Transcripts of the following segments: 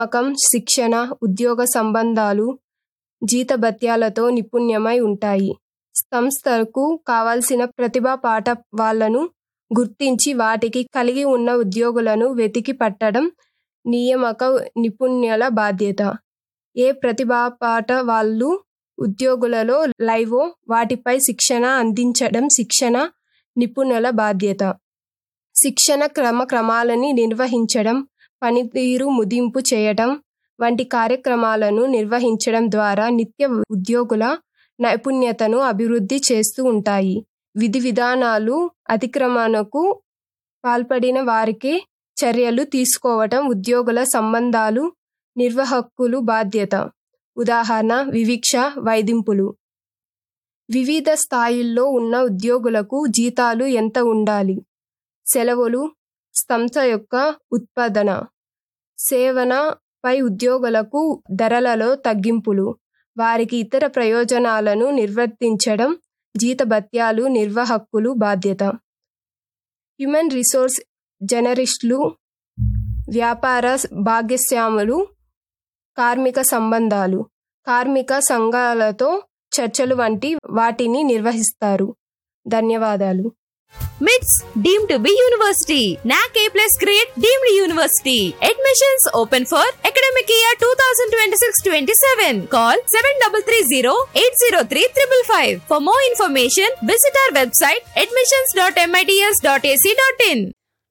నియామకం శిక్షణ ఉద్యోగ సంబంధాలు జీతభత్యాలతో నిపుణ్యమై ఉంటాయి సంస్థకు కావాల్సిన ప్రతిభా పాట వాళ్లను గుర్తించి వాటికి కలిగి ఉన్న ఉద్యోగులను వెతికి పట్టడం నియామక నిపుణుల బాధ్యత ఏ ప్రతిభా పాట వాళ్ళు ఉద్యోగులలో లైవో వాటిపై శిక్షణ అందించడం శిక్షణ నిపుణుల బాధ్యత శిక్షణ క్రమక్రమాలని నిర్వహించడం పనితీరు ముదింపు చేయటం వంటి కార్యక్రమాలను నిర్వహించడం ద్వారా నిత్య ఉద్యోగుల నైపుణ్యతను అభివృద్ధి చేస్తూ ఉంటాయి విధి విధానాలు అతిక్రమణకు పాల్పడిన వారికి చర్యలు తీసుకోవటం ఉద్యోగుల సంబంధాలు నిర్వాహకులు బాధ్యత ఉదాహరణ వివక్ష వైదింపులు వివిధ స్థాయిల్లో ఉన్న ఉద్యోగులకు జీతాలు ఎంత ఉండాలి సెలవులు సంస్థ యొక్క ఉత్పాదన సేవన పై ఉద్యోగులకు ధరలలో తగ్గింపులు వారికి ఇతర ప్రయోజనాలను నిర్వర్తించడం జీతభత్యాలు నిర్వాహకులు బాధ్యత హ్యూమన్ రిసోర్స్ జర్నలిస్టులు వ్యాపార భాగస్వాములు కార్మిక సంబంధాలు కార్మిక సంఘాలతో చర్చలు వంటి వాటిని నిర్వహిస్తారు ధన్యవాదాలు మిట్స్ deem to be university NAAC A plus grade deemed university admissions open for academic year two thousand twenty six twenty seven call seven double three zero eight zero three triple five for more information visit our website admissions dot MITS dot AC dot in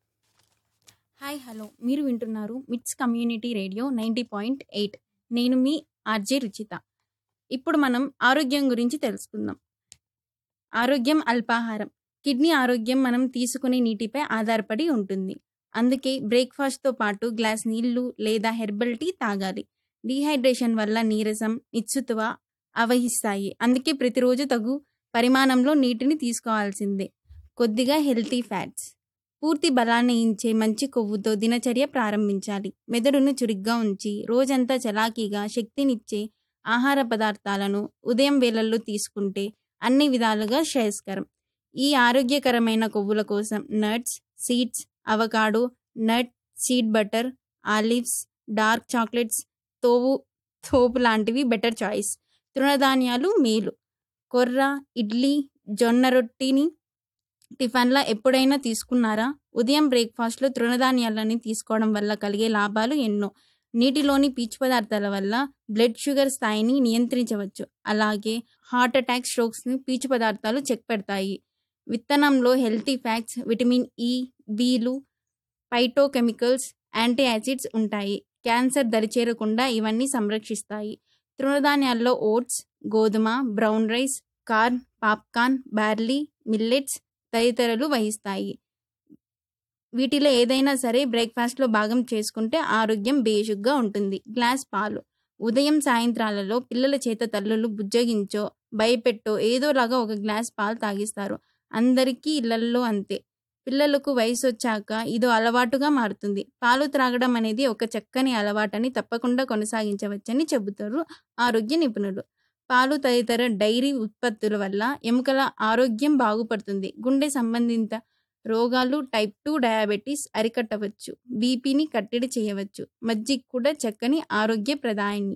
hi hello మీరు వింటున్నారు MITS community radio ninety point eight నేను మీ RJ Ruchita ఇప్పుడు మనం ఆరోగ్యం గురించి తెలుసుకుందాం ఆరోగ్యం అల్పాహారం కిడ్నీ ఆరోగ్యం మనం తీసుకునే నీటిపై ఆధారపడి ఉంటుంది అందుకే బ్రేక్ఫాస్ట్తో పాటు గ్లాస్ నీళ్లు లేదా హెర్బల్ టీ తాగాలి డీహైడ్రేషన్ వల్ల నీరసం నిత్సుతువ అవహిస్తాయి అందుకే ప్రతిరోజు తగు పరిమాణంలో నీటిని తీసుకోవాల్సిందే కొద్దిగా హెల్తీ ఫ్యాట్స్ పూర్తి బలాన్ని ఇచ్చే మంచి కొవ్వుతో దినచర్య ప్రారంభించాలి మెదడును చురుగ్గా ఉంచి రోజంతా చలాకీగా శక్తినిచ్చే ఆహార పదార్థాలను ఉదయం వేళల్లో తీసుకుంటే అన్ని విధాలుగా శ్రేయస్కరం ఈ ఆరోగ్యకరమైన కొవ్వుల కోసం nuts seeds avocado nut seed butter olives dark chocolates తోవు తోపు లాంటివి బెటర్ చాయిస్ తృణధాన్యాలు మేలు కొర్ర ఇడ్లీ జొన్న రొట్టిని టిఫిన్లా ఎప్పుడైనా తీసుకున్నారా ఉదయం బ్రేక్ఫాస్ట్లో తృణధాన్యాలని తీసుకోవడం వల్ల కలిగే లాభాలు ఎన్నో నీటిలోని పీచు పదార్థాల వల్ల బ్లడ్ షుగర్ స్థాయిని నియంత్రించవచ్చు అలాగే హార్ట్ అటాక్ స్ట్రోక్స్ని పీచు పదార్థాలు చెక్ పెడతాయి విత్తనంలో హెల్తీ ఫ్యాట్స్ విటమిన్ ఈ బిలు పైటోకెమికల్స్ యాంటీ యాసిడ్స్ ఉంటాయి క్యాన్సర్ దరిచేరకుండా ఇవన్నీ సంరక్షిస్తాయి తృణధాన్యాల్లో ఓట్స్ గోధుమ brown rice corn popcorn barley millets తదితరులు వహిస్తాయి వీటిలో ఏదైనా సరే బ్రేక్ఫాస్ట్లో భాగం చేసుకుంటే ఆరోగ్యం బేషుగ్గా ఉంటుంది గ్లాస్ పాలు ఉదయం సాయంత్రాలలో పిల్లల చేత తల్లులు బుజ్జగించో భయపెట్టో ఏదోలాగా ఒక గ్లాస్ పాలు తాగిస్తారు అందరికీ ఇళ్లల్లో అంతే పిల్లలకు వయసు వచ్చాక ఇదో అలవాటుగా మారుతుంది పాలు త్రాగడం అనేది ఒక చక్కని అలవాటని తప్పకుండా కొనసాగించవచ్చని చెబుతారు ఆరోగ్య నిపుణులు పాలు తదితర డైరీ ఉత్పత్తుల వల్ల ఎముకల ఆరోగ్యం బాగుపడుతుంది గుండె సంబంధిత రోగాలు టైప్ టూ డయాబెటీస్ అరికట్టవచ్చు బీపీని కట్టడి చేయవచ్చు మజ్జిగ కూడా చక్కని ఆరోగ్య ప్రదాయిని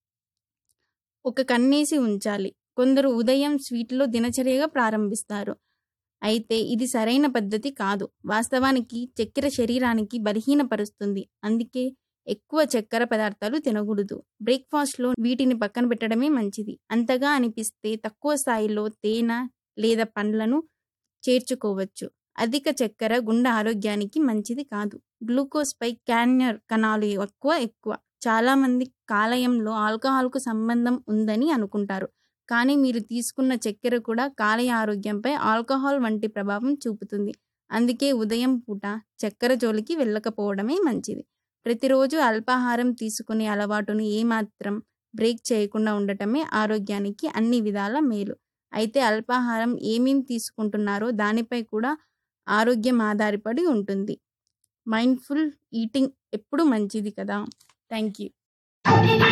ఒక కన్నేసి ఉంచాలి కొందరు ఉదయం స్వీట్లో దినచర్యగా ప్రారంభిస్తారు అయితే ఇది సరైన పద్ధతి కాదు వాస్తవానికి చక్కెర శరీరానికి బలహీనపరుస్తుంది అందుకే ఎక్కువ చక్కెర పదార్థాలు తినకూడదు బ్రేక్ఫాస్ట్లో వీటిని పక్కన పెట్టడమే మంచిది అంతగా అనిపిస్తే తక్కువ స్థాయిలో తేనె లేదా పండ్లను చేర్చుకోవచ్చు అధిక చక్కెర గుండె ఆరోగ్యానికి మంచిది కాదు గ్లూకోజ్పై క్యాన్యర్ కణాలు ఎక్కువ ఎక్కువ చాలామంది కాలేయంలో ఆల్కహాల్కు సంబంధం ఉందని అనుకుంటారు కానీ మీరు తీసుకున్న చక్కెర కూడా కాలేయ ఆరోగ్యంపై ఆల్కహాల్ వంటి ప్రభావం చూపుతుంది అందుకే ఉదయం పూట చక్కెర జోలికి వెళ్ళకపోవడమే మంచిది ప్రతిరోజు అల్పాహారం తీసుకునే అలవాటును ఏమాత్రం బ్రేక్ చేయకుండా ఉండటమే ఆరోగ్యానికి అన్ని విధాల మేలు అయితే అల్పాహారం ఏమేం తీసుకుంటున్నారో దానిపై కూడా ఆరోగ్యం ఆధారపడి ఉంటుంది మైండ్ఫుల్ ఈటింగ్ ఎప్పుడు మంచిది కదా థ్యాంక్ యూ